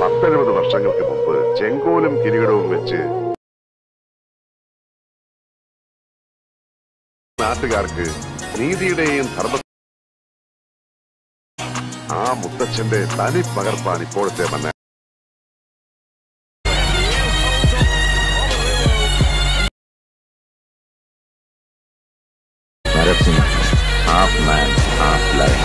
പത്തെഴുപത് വർഷങ്ങൾക്ക് മുമ്പ് ചെങ്കോലും കിരീടവും വെച്ച് നാട്ടുകാർക്ക് നീതിയുടെയും ധർമ്മ ആ മുത്തച്ഛന്റെ തനി പകർപ്പാണ് ഇപ്പോഴത്തെ മന്ന Marathon, half man, half lion.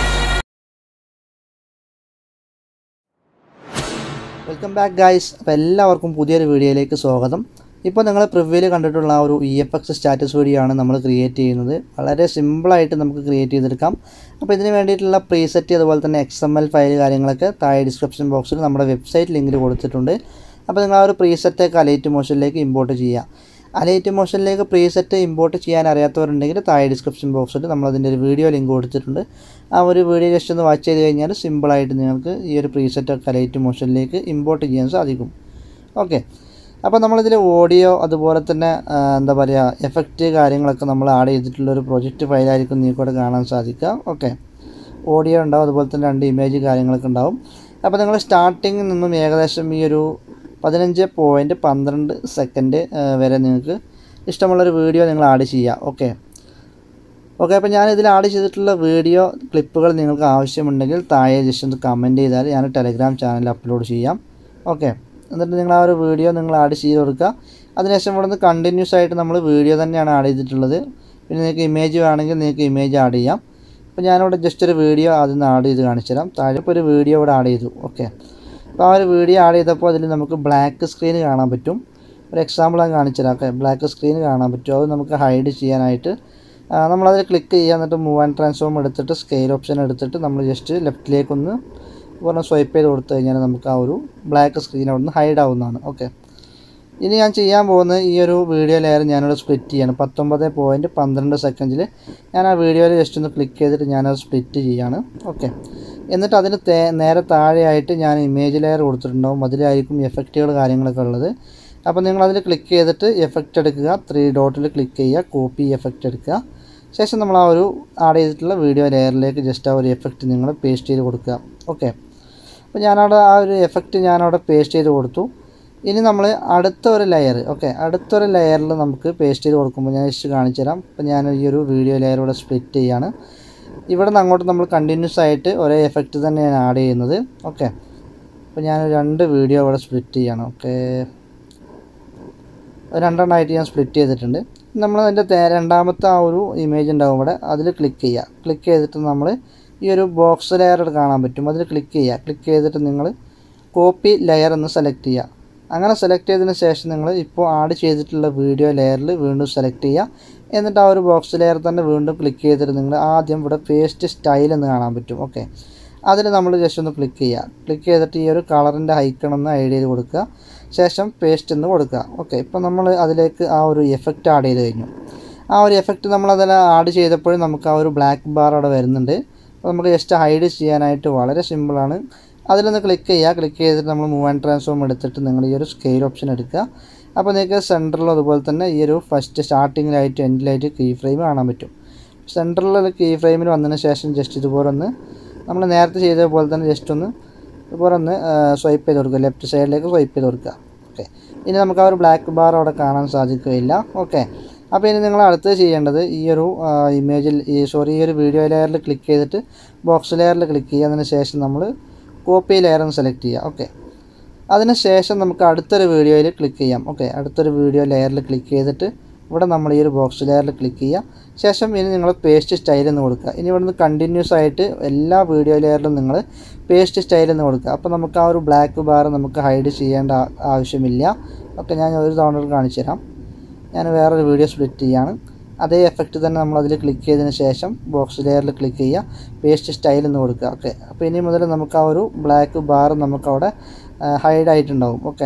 Welcome back guys അപ്പോൾ എല്ലാവർക്കും പുതിയൊരു വീഡിയോയിലേക്ക് സ്വാഗതം ഇപ്പോൾ നിങ്ങൾ പ്രിവ്യൂവിൽ കണ്ടിട്ടുള്ള ആ ഒരു E F X status video ആണ് നമ്മൾ ക്രിയേറ്റ് ചെയ്യുന്നത് വളരെ സിമ്പിളായിട്ട് നമുക്ക് ക്രിയേറ്റ് ചെയ്തെടുക്കാം അപ്പോൾ ഇതിന് വേണ്ടിയിട്ടുള്ള പ്രീസെറ്റ് അതുപോലെ തന്നെ എക്സ് എം എൽ ഫയൽ കാര്യങ്ങളൊക്കെ താഴെ ഡിസ്ക്രിപ്ഷൻ ബോക്സിൽ നമ്മുടെ വെബ്സൈറ്റ് ലിങ്കിൽ കൊടുത്തിട്ടുണ്ട് അപ്പോൾ നിങ്ങൾ ആ ഒരു പ്രീസെറ്റൊക്കെ അലൈറ്റ് മോഷനിലേക്ക് ഇമ്പോർട്ട് ചെയ്യുക അലൈറ്റ് മോഷനിലേക്ക് പ്രീസെറ്റ് ഇമ്പോർട്ട് ചെയ്യാൻ അറിയാത്തവരുണ്ടെങ്കിൽ താഴെ ഡിസ്ക്രിപ്ഷൻ ബോക്സിൽ നമ്മളതിൻ്റെ ഒരു വീഡിയോ ലിങ്ക് കൊടുത്തിട്ടുണ്ട് ആ ഒരു വീഡിയോ ജസ്റ്റ് ഒന്ന് വാച്ച് ചെയ്ത് കഴിഞ്ഞാൽ സിമ്പിളായിട്ട് നിങ്ങൾക്ക് ഈ ഒരു പ്രീസെറ്റൊക്കെ അലൈറ്റ് മോഷനിലേക്ക് ഇമ്പോർട്ട് ചെയ്യാൻ സാധിക്കും ഓക്കെ അപ്പോൾ നമ്മളിതിൽ ഓഡിയോ അതുപോലെ തന്നെ ആ, എന്താ പറയുക എഫക്റ്റ് കാര്യങ്ങളൊക്കെ നമ്മൾ ആഡ് ചെയ്തിട്ടുള്ള ഒരു പ്രൊജക്റ്റ് ഫയലായിരിക്കും നിങ്ങൾക്കിവിടെ കാണാൻ സാധിക്കുക ഓക്കെ ഓഡിയോ ഉണ്ടാവും അതുപോലെ തന്നെ രണ്ട് ഇമേജ് കാര്യങ്ങളൊക്കെ ഉണ്ടാവും അപ്പോൾ നിങ്ങൾ സ്റ്റാർട്ടിങ്ങിൽ നിന്നും ഏകദേശം ഈ ഒരു പതിനഞ്ച് പോയിൻറ്റ് പന്ത്രണ്ട് സെക്കൻഡ് വരെ നിങ്ങൾക്ക് ഇഷ്ടമുള്ളൊരു വീഡിയോ നിങ്ങൾ ആഡ് ചെയ്യുക ഓക്കെ ഓക്കെ അപ്പോൾ ഞാൻ ഇതിൽ ആഡ് ചെയ്തിട്ടുള്ള വീഡിയോ ക്ലിപ്പുകൾ നിങ്ങൾക്ക് ആവശ്യമുണ്ടെങ്കിൽ താഴെ ജസ്റ്റ് ഒന്ന് കമൻറ്റ് ചെയ്താൽ ഞാൻ ടെലഗ്രാം ചാനലിൽ അപ്ലോഡ് ചെയ്യാം ഓക്കെ എന്നിട്ട് നിങ്ങൾ ആ ഒരു വീഡിയോ നിങ്ങൾ ആഡ് ചെയ്ത് കൊടുക്കുക അതിനുശേഷം ഇവിടെ നിന്ന് കണ്ടിന്യൂസ് ആയിട്ട് നമ്മൾ വീഡിയോ തന്നെയാണ് ആഡ് ചെയ്തിട്ടുള്ളത് പിന്നെ നിങ്ങൾക്ക് ഇമേജ് വേണമെങ്കിൽ നിങ്ങൾക്ക് ഇമേജ് ആഡ് ചെയ്യാം അപ്പോൾ ഞാനിവിടെ ജസ്റ്റ് ഒരു വീഡിയോ ആദ്യം നിന്ന് ആഡ് ചെയ്ത് കാണിച്ചു തരാം താഴെ ഇപ്പോൾ ഒരു വീഡിയോ ഇവിടെ ആഡ് ചെയ്തു ഓക്കെ അപ്പോൾ ആ ഒരു വീഡിയോ ആഡ് ചെയ്തപ്പോൾ അതിൽ നമുക്ക് ബ്ലാക്ക് സ്ക്രീൻ കാണാൻ പറ്റും ഒരു എക്സാമ്പിൾ ഞാൻ കാണിച്ചു തരാം ഓക്കെ ബ്ലാക്ക് സ്ക്രീൻ കാണാൻ പറ്റും അത് നമുക്ക് ഹൈഡ് ചെയ്യാനായിട്ട് ആ, നമ്മളതിൽ ക്ലിക്ക് ചെയ്യുക എന്നിട്ട് മൂവ് ആൻഡ് ട്രാൻസ്ഫോം എടുത്തിട്ട് സ്കെയിൽ ഓപ്ഷൻ എടുത്തിട്ട് നമ്മൾ ജസ്റ്റ് ലെഫ്റ്റിലേക്കൊന്ന് പറഞ്ഞ സ്വൈപ്പ് ചെയ്ത് കൊടുത്തു കഴിഞ്ഞാൽ നമുക്ക് ആ ഒരു ബ്ലാക്ക് സ്ക്രീൻ അവിടെ നിന്ന് ഹൈഡ് ആവുന്നതാണ് ഓക്കെ ഇനി ഞാൻ ചെയ്യാൻ പോകുന്നത് ഈ ഒരു വീഡിയോ ലെയർ ഞാനിവിടെ സ്പ്ലിറ്റ് ചെയ്യാണ് പത്തൊമ്പത് പോയിൻറ്റ് പന്ത്രണ്ട് സെക്കൻഡിൽ ഞാൻ ആ വീഡിയോയിൽ ജസ്റ്റ് ഒന്ന് ക്ലിക്ക് ചെയ്തിട്ട് ഞാനത് സ്പ്ലിറ്റ് ചെയ്യാണ് ഓക്കെ എന്നിട്ട് അതിന് തേ നേരെ താഴെയായിട്ട് ഞാൻ ഇമേജ് ലെയർ കൊടുത്തിട്ടുണ്ടാവും അതിലായിരിക്കും എഫക്റ്റുകൾ കാര്യങ്ങളൊക്കെ ഉള്ളത് അപ്പോൾ നിങ്ങൾ അതിൽ ക്ലിക്ക് ചെയ്തിട്ട് എഫക്റ്റ് എടുക്കുക ത്രീ ഡോട്ടിൽ ക്ലിക്ക് ചെയ്യുക കോപ്പി എഫക്റ്റ് എടുക്കുക ശേഷം നമ്മൾ ആ ഒരു ആഡ് ചെയ്തിട്ടുള്ള വീഡിയോ ലെയറിലേക്ക് ജസ്റ്റ് ആ ഒരു എഫക്റ്റ് നിങ്ങൾ പേസ്റ്റ് ചെയ്ത് കൊടുക്കുക ഓക്കെ അപ്പോൾ ഞാനവിടെ ആ ഒരു എഫക്റ്റ് ഞാനവിടെ പേസ്റ്റ് ചെയ്ത് കൊടുത്തു ഇനി നമ്മൾ അടുത്ത ഒരു ലെയർ ഓക്കെ അടുത്തൊരു ലെയറിൽ നമുക്ക് പേസ്റ്റ് ചെയ്ത് കൊടുക്കുമ്പോൾ ഞാൻ ജസ്റ്റ് കാണിച്ചു തരാം അപ്പോൾ ഞാൻ ഈ ഒരു വീഡിയോ ലെയർ ഇവിടെ സ്പ്ലിറ്റ് ചെയ്യാണ് ഇവിടെ നിന്ന് അങ്ങോട്ട് നമ്മൾ കണ്ടിന്യൂസ് ആയിട്ട് ഒരേ എഫക്റ്റ് തന്നെയാണ് ആഡ് ചെയ്യുന്നത് ഓക്കെ അപ്പോൾ ഞാൻ രണ്ട് വീഡിയോ ഇവിടെ സ്പ്ലിറ്റ് ചെയ്യണം ഓക്കെ രണ്ടെണ്ണമായിട്ട് ഞാൻ സ്പ്ലിറ്റ് ചെയ്തിട്ടുണ്ട് നമ്മൾ അതിൻ്റെ തേ- രണ്ടാമത്തെ ആ ഒരു ഇമേജ് ഉണ്ടാവും ഇവിടെ അതിൽ ക്ലിക്ക് ചെയ്യുക ക്ലിക്ക് ചെയ്തിട്ട് നമ്മൾ ഈ ഒരു ബോക്സ് ലെയർ കാണാൻ പറ്റും അതിൽ ക്ലിക്ക് ചെയ്യുക ക്ലിക്ക് ചെയ്തിട്ട് നിങ്ങൾ കോപ്പി ലെയർ എന്ന് സെലക്ട് ചെയ്യുക അങ്ങനെ സെലക്ട് ചെയ്തതിന് ശേഷം നിങ്ങൾ ഇപ്പോൾ ആഡ് ചെയ്തിട്ടുള്ള വീഡിയോ ലെയറിൽ വീണ്ടും സെലക്ട് ചെയ്യുക എന്നിട്ട് ആ ഒരു ബോക്സ് ലെയർ തന്നെ വീണ്ടും ക്ലിക്ക് ചെയ്തിട്ട് നിങ്ങൾ ആദ്യം ഇവിടെ പേസ്റ്റ് സ്റ്റൈൽ എന്ന് കാണാൻ പറ്റും ഓക്കെ അതിൽ നമ്മൾ ജസ്റ്റ് ഒന്ന് ക്ലിക്ക് ചെയ്യുക ക്ലിക്ക് ചെയ്തിട്ട് ഈ ഒരു കളറിൻ്റെ ഐക്കൺ ഒന്ന് ഐഡ് ചെയ്ത് കൊടുക്കുക ശേഷം പേസ്റ്റ് എന്ന് കൊടുക്കുക ഓക്കെ ഇപ്പോൾ നമ്മൾ അതിലേക്ക് ആ ഒരു എഫക്റ്റ് ആഡ് ചെയ്ത് കഴിഞ്ഞു ആ ഒരു എഫക്റ്റ് നമ്മൾ അതിൽ ആഡ് ചെയ്തപ്പോഴും നമുക്ക് ആ ഒരു ബ്ലാക്ക് ബാർ അവിടെ വരുന്നുണ്ട് അപ്പോൾ നമുക്ക് ജസ്റ്റ് ഹൈഡ് ചെയ്യാനായിട്ട് വളരെ സിമ്പിളാണ് അതിലൊന്ന് ക്ലിക്ക് ചെയ്യുക ക്ലിക്ക് ചെയ്തിട്ട് നമ്മൾ മൂവ് ആൻഡ് ട്രാൻസ്ഫോം എടുത്തിട്ട് നിങ്ങൾ ഈ ഒരു സ്കെയിൽ ഓപ്ഷൻ എടുക്കുക അപ്പോൾ നിങ്ങൾക്ക് സെൻറ്ററിലും അതുപോലെ തന്നെ ഈ ഒരു ഫസ്റ്റ് സ്റ്റാർട്ടിങ്ങിലായിട്ട് എൻഡിലായിട്ട് കീ ഫ്രെയിം കാണാൻ പറ്റും സെൻറ്ററിൽ കീ ഫ്രെയിമിൽ വന്നതിന് ശേഷം ജസ്റ്റ് ഇതുപോലെ ഒന്ന് നമ്മൾ നേരത്തെ ചെയ്ത പോലെ തന്നെ ജസ്റ്റ് ഒന്ന് ഇതുപോലെ ഒന്ന് സ്വൈപ്പ് ചെയ്ത് കൊടുക്കുക ലെഫ്റ്റ് സൈഡിലേക്ക് സ്വൈപ്പ് ചെയ്ത് കൊടുക്കുക ഓക്കെ ഇനി നമുക്ക് ആ ഒരു ബ്ലാക്ക് ബാർ അവിടെ കാണാൻ സാധിക്കുകയില്ല ഓക്കെ അപ്പോൾ ഇനി നിങ്ങൾ അടുത്തത് ചെയ്യേണ്ടത് ഈ ഒരു ഇമേജിൽ ഈ സോറി ഈ ഒരു വീഡിയോ ലെയറിൽ ക്ലിക്ക് ചെയ്തിട്ട് ബോക്സ് ലെയറിൽ ക്ലിക്ക് ചെയ്യുക അതിന് ശേഷം നമ്മൾ കോപ്പി ലെയർ ഒന്ന് സെലക്ട് ചെയ്യുക ഓക്കെ അതിന് ശേഷം നമുക്ക് അടുത്തൊരു വീഡിയോയിൽ ക്ലിക്ക് ചെയ്യാം ഓക്കെ അടുത്തൊരു വീഡിയോ ലെയറിൽ ക്ലിക്ക് ചെയ്തിട്ട് ഇവിടെ നമ്മൾ ഈ ഒരു ബോക്സ് ലെയറിൽ ക്ലിക്ക് ചെയ്യുക ശേഷം ഇനി നിങ്ങൾ പേസ്റ്റ് സ്റ്റൈൽ എന്ന് കൊടുക്കുക ഇനി ഇവിടുന്ന് കണ്ടിന്യൂസ് ആയിട്ട് എല്ലാ വീഡിയോ ലെയറിലും നിങ്ങൾ പേസ്റ്റ് സ്റ്റൈൽ എന്ന് കൊടുക്കുക അപ്പോൾ നമുക്ക് ആ ഒരു ബ്ലാക്ക് ബാർ നമുക്ക് ഹൈഡ് ചെയ്യേണ്ട ആ- ആവശ്യമില്ല ഓക്കെ ഞാൻ ഒരു തവണ കാണിച്ചു തരാം ഞാൻ വേറൊരു വീഡിയോ സ്പ്ലിറ്റ് ചെയ്യാണ് അതേ എഫക്റ്റ് തന്നെ നമ്മൾ അതിൽ ക്ലിക്ക് ചെയ്തതിന് ശേഷം ബോക്സ് ലെയറിൽ ക്ലിക്ക് ചെയ്യുക പേസ്റ്റ് സ്റ്റൈൽ എന്ന് കൊടുക്കുക ഓക്കെ അപ്പോൾ ഇനി മുതൽ നമുക്ക് ആ ഒരു ബ്ലാക്ക് ബാർ നമുക്കവിടെ ഹൈഡ് ആയിട്ടുണ്ടാവും ഓക്കെ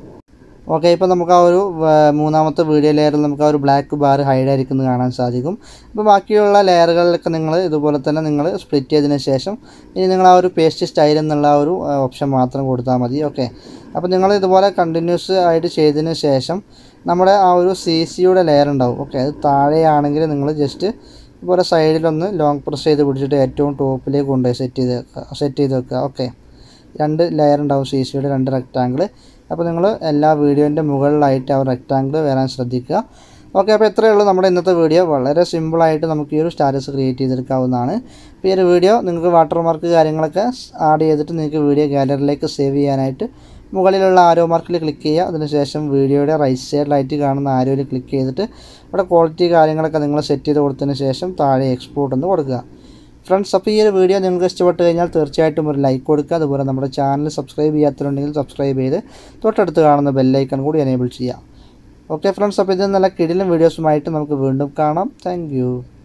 ഓക്കെ ഇപ്പോൾ നമുക്ക് ആ ഒരു ആ, മൂന്നാമത്തെ വീഡിയോ ലെയറിൽ നമുക്ക് ആ ഒരു ബ്ലാക്ക് ബാർ ഹൈഡ് ആയിരിക്കുന്നത് കാണാൻ സാധിക്കും അപ്പോൾ ബാക്കിയുള്ള ലെയറുകളിലൊക്കെ നിങ്ങൾ ഇതുപോലെ തന്നെ നിങ്ങൾ സ്പ്ലിറ്റ് ചെയ്തതിന് ശേഷം ഇനി നിങ്ങൾ ആ ഒരു പേസ്റ്റ് സ്റ്റൈൽ എന്നുള്ള ആ ഒരു ഓപ്ഷൻ മാത്രം കൊടുത്താൽ മതി ഓക്കെ അപ്പോൾ നിങ്ങൾ ഇതുപോലെ കണ്ടിന്യൂസ് ആയിട്ട് ചെയ്തതിന് ശേഷം നമ്മുടെ ആ ഒരു സി സിയുടെ ലെയർ ഉണ്ടാവും ഓക്കെ അത് താഴെയാണെങ്കിൽ നിങ്ങൾ ജസ്റ്റ് ഇതുപോലെ സൈഡിലൊന്ന് ലോങ് പ്രസ് ചെയ്ത് പിടിച്ചിട്ട് ഏറ്റവും ടോപ്പിലേക്ക് കൊണ്ടുപോയി സെറ്റ് ചെയ്ത് വെക്കുക സെറ്റ് ചെയ്ത് വെക്കുക ഓക്കെ രണ്ട് ലെയർ ഉണ്ടാവും സി സിയുടെ രണ്ട് റെക്റ്റാങ്കിൾ അപ്പോൾ നിങ്ങൾ എല്ലാ വീഡിയോൻ്റെ മുകളിലായിട്ട് ആ റെക്റ്റാങ്കിൾ വരാൻ ശ്രദ്ധിക്കുക ഓക്കെ അപ്പോൾ ഇത്രയേ ഉള്ളൂ നമ്മുടെ ഇന്നത്തെ വീഡിയോ വളരെ സിമ്പിളായിട്ട് നമുക്ക് ഈ ഒരു സ്റ്റാറ്റസ് ക്രിയേറ്റ് ചെയ്തെടുക്കാവുന്നതാണ് അപ്പോൾ ഈ ഒരു വീഡിയോ നിങ്ങൾക്ക് വാട്ടർമാർക്ക് കാര്യങ്ങളൊക്കെ ആഡ് ചെയ്തിട്ട് നിങ്ങൾക്ക് വീഡിയോ ഗാലറിയിലേക്ക് സേവ് ചെയ്യാനായിട്ട് മുകളിലുള്ള ആരോ മാർക്കിൽ ക്ലിക്ക് ചെയ്യുക അതിനുശേഷം വീഡിയോയുടെ റൈറ്റ് സൈഡിലായിട്ട് കാണുന്ന ആരോയിൽ ക്ലിക്ക് ചെയ്തിട്ട് ഇവിടെ ക്വാളിറ്റി കാര്യങ്ങളൊക്കെ നിങ്ങൾ സെറ്റ് ചെയ്ത് കൊടുത്തതിന് ശേഷം താഴെ എക്സ്പോർട്ട് എന്ന് കൊടുക്കുക ഫ്രണ്ട്സ് അപ്പോൾ ഈ ഒരു വീഡിയോ നിങ്ങൾക്ക് ഇഷ്ടപ്പെട്ട് കഴിഞ്ഞാൽ തീർച്ചയായിട്ടും ഒരു ലൈക്ക് കൊടുക്കുക അതുപോലെ നമ്മുടെ ചാനൽ സബ്സ്ക്രൈബ് ചെയ്യാത്തതുണ്ടെങ്കിൽ സബ്സ്ക്രൈബ് ചെയ്ത് തൊട്ടടുത്ത് കാണുന്ന ബെല്ലൈക്കൺ കൂടി എനേബിൾ ചെയ്യാം ഓക്കെ ഫ്രണ്ട്സ് അപ്പോൾ ഇത് നല്ല കിടിലം വീഡിയോസുമായിട്ട് നമുക്ക് വീണ്ടും കാണാം താങ്ക്